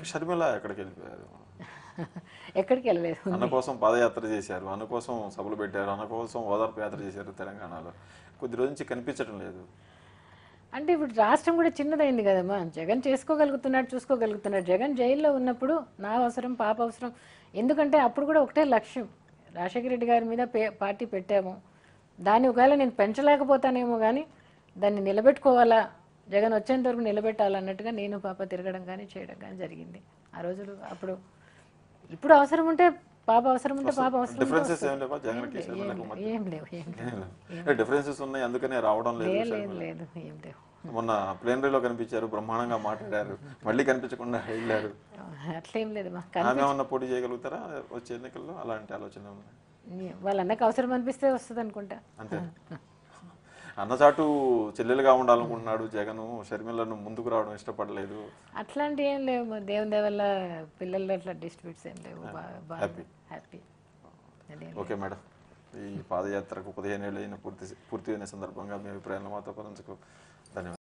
షర్మిల ఎక్కడికి వెళ్ళిపోయారు ఎక్కడికి వెళ్ళలేదు అన్న కోసం పాదయాత్ర చేశారు అన్న కోసం సభలు పెట్టారు అన్న కోసం ఓదార్పు యాత్ర చేశారు తెలంగాణలో కొద్ది రోజు నుంచి కనిపించడం లేదు అంటే ఇప్పుడు రాష్ట్రం కూడా చిన్నదైంది కదమ్మా జగన్ చేసుకోగలుగుతున్నాడు చూసుకోగలుగుతున్నాడు జగన్ జైల్లో ఉన్నప్పుడు నా అవసరం పాప అవసరం ఎందుకంటే అప్పుడు కూడా ఒకటే లక్ష్యం రాజశేఖర రెడ్డి గారి మీద పే పార్టీ పెట్టాము దాన్ని ఒకవేళ నేను పెంచలేకపోతానేమో కానీ దాన్ని నిలబెట్టుకోవాలా జగన్ వచ్చేంత వరకు నిలబెట్టాలన్నట్టుగా నేను పాప తిరగడం కానీ చేయడం కానీ జరిగింది ఆ రోజులు అప్పుడు ఇప్పుడు అవసరం ఉంటే పాప అవసరం ఉంటే పాప అవసరం ఉంటే డిఫరెన్సెస్ వస్తుంది. ఏం లేవా జగన్కి ఏం షర్మిలకు లేవు, మధ్య ఏం లేవు ఏం లేవు డిఫరెన్సెస్ ఉన్నాయి అందుకనే రావడం లేదు లేదు షర్మిల. లేదు ఏం లేవు మొన్న ప్లేనరీలో కనిపించారు బ్రహ్మాండంగా మాట్లాడారు మళ్ళీ కనిపించకుండా వెళ్ళారు అట్లేం లేదు మా ఆమె ఏమన్నా పోటీ చేయగలుగుతారా వచ్చే ఎన్నికల్లో అలాంటి ఆలోచన ఉంది వాళ్ళ అన్నకు అవసరం అనిపిస్తే వస్తుంది అనుకుంటా అంతే అన్నచాటు చెల్లెలుగా ఉండాలనుకుంటున్నాడు జగన్ షర్మిలను ముందుకు రావడం ఇష్టపడలేదు అట్లాంటి ఏం లేవు మరి దేవుని దయ వల్ల పిల్లల్లో అట్లా డిస్ట్రిబ్యూట్స్ ఏం లేవు Happy. హ్యాపీ అదే ఓకే మేడం ఈ పాదయాత్రకు పదిహేను ఏళ్ళు అయిన పూర్తి పూర్తి అయిన సందర్భంగా మీ అభిప్రాయాలను మాతో పంచుకో ధన్యవాదాలు